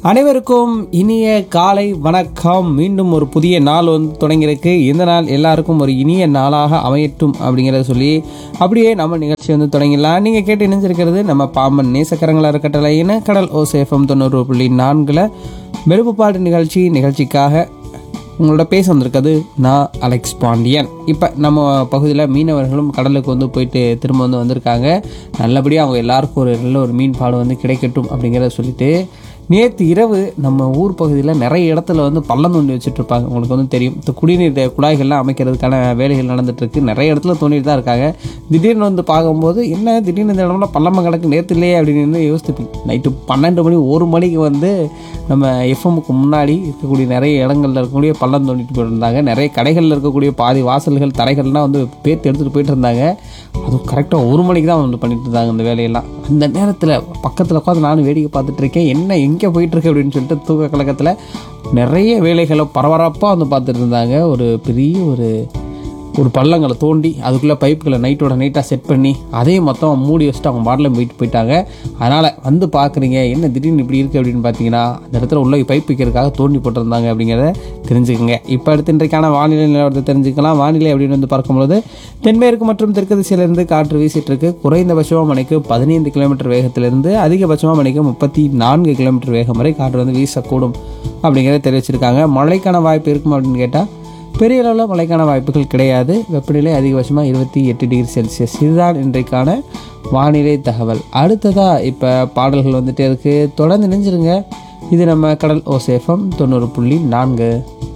அனைவருக்கும் இனிய காலை வணக்கம் மீண்டும் ஒரு புதிய நாள் வந்து தொடங்கியிருக்கு இந்த நாள் எல்லாருக்கும் ஒரு இனிய நாளாக அமையட்டும் அப்படிங்கிறத சொல்லி அப்படியே நம்ம நிகழ்ச்சி வந்து தொடங்கிடலாம் நீங்கள் கேட்டு இணைஞ்சிருக்கிறது நம்ம பாம்பன் நேசக்கரங்களா இருக்கட்டலைன்னு கடல் ஓசேஃபம் தொண்ணூறு புள்ளி நான்கில் மெருப்புப்பாடு நிகழ்ச்சி நிகழ்ச்சிக்காக உங்களோட பேச வந்திருக்கிறது நான் அலெக்ஸ் பாண்டியன் இப்போ நம்ம பகுதியில் மீனவர்களும் கடலுக்கு வந்து போயிட்டு திரும்ப வந்து வந்திருக்காங்க நல்லபடியாக அவங்க எல்லாருக்கும் ஒரு நல்ல ஒரு மீன் பாடு வந்து கிடைக்கட்டும் அப்படிங்கிறத சொல்லிட்டு நேற்று இரவு நம்ம ஊர் பகுதியில் நிறைய இடத்துல வந்து பள்ளம் தோண்டி வச்சுட்டு இருப்பாங்க உங்களுக்கு வந்து தெரியும் இந்த குடிநீர் தே- குழாய்கள்லாம் அமைக்கிறதுக்கான வேலைகள் நடந்துட்டு இருக்கு நிறைய இடத்துல தோண்டிட்டு தான் இருக்காங்க திடீர்னு வந்து பார்க்கும்போது என்ன திடீர்னு இந்த இடம்லாம் பள்ளமாக கிடக்கு நேற்று இல்லையே அப்படின்னு வந்து யோசித்துப்பீங்க நைட்டு பன்னெண்டு மணி ஒரு மணிக்கு வந்து நம்ம எஃப்எம்முக்கு முன்னாடி இருக்கக்கூடிய நிறைய இடங்கள்ல இருக்கக்கூடிய பள்ளம் தோண்டிட்டு போயிருந்தாங்க நிறைய கடைகளில் இருக்கக்கூடிய பாதி வாசல்கள் தரைகள்லாம் வந்து பேர்த்து எடுத்துகிட்டு போயிட்டு இருந்தாங்க அதுவும் கரெக்டாக ஒரு மணிக்கு தான் வந்து பண்ணிட்டு இருந்தாங்க இந்த வேலையெல்லாம் அந்த நேரத்தில் பக்கத்தில் உட்காந்து நானும் வேடிக்கை பார்த்துட்டு இருக்கேன் என்ன எங்கே போயிட்டு இருக்கு அப்படின்னு சொல்லிட்டு தூக்க கலக்கத்தில் நிறைய வேலைகளை பரபரப்பாக வந்து பார்த்துட்டு இருந்தாங்க ஒரு பெரிய ஒரு ஒரு பள்ளங்களை தோண்டி அதுக்குள்ளே பைப்புகளை நைட்டோட நைட்டாக செட் பண்ணி அதையும் மொத்தம் மூடி வச்சுட்டு அவங்க பாட்டில் போயிட்டு போயிட்டாங்க அதனால் வந்து பார்க்குறீங்க என்ன திடீர்னு இப்படி இருக்குது அப்படின்னு பார்த்தீங்கன்னா அந்த இடத்துல உள்ள பைப் வைக்கிறதுக்காக தோண்டி போட்டிருந்தாங்க அப்படிங்கிறத தெரிஞ்சுக்கோங்க இப்போ அடுத்து இன்றைக்கான வானிலை நிலவரத்தை தெரிஞ்சுக்கலாம் வானிலை அப்படின்னு வந்து பார்க்கும்போது தென்மேற்கு மற்றும் தெற்கு திசையிலிருந்து காற்று வீசிட்டு இருக்கு குறைந்தபட்சமாக மணிக்கு பதினைந்து கிலோமீட்டர் வேகத்திலிருந்து அதிகபட்சமாக மணிக்கு முப்பத்தி நான்கு கிலோமீட்டர் வேகம் வரை காற்று வந்து வீசக்கூடும் அப்படிங்கிறத தெரிவிச்சிருக்காங்க மழைக்கான வாய்ப்பு இருக்கும் அப்படின்னு கேட்டால் பெரிய அளவில் மழைக்கான வாய்ப்புகள் கிடையாது வெப்பநிலை அதிகபட்சமாக இருபத்தி எட்டு டிகிரி செல்சியஸ் இதுதான் இன்றைக்கான வானிலை தகவல் அடுத்ததாக இப்போ பாடல்கள் வந்துட்டே இருக்குது தொடர்ந்து நினைஞ்சிருங்க இது நம்ம கடல் ஓசேஃபம் தொண்ணூறு புள்ளி நான்கு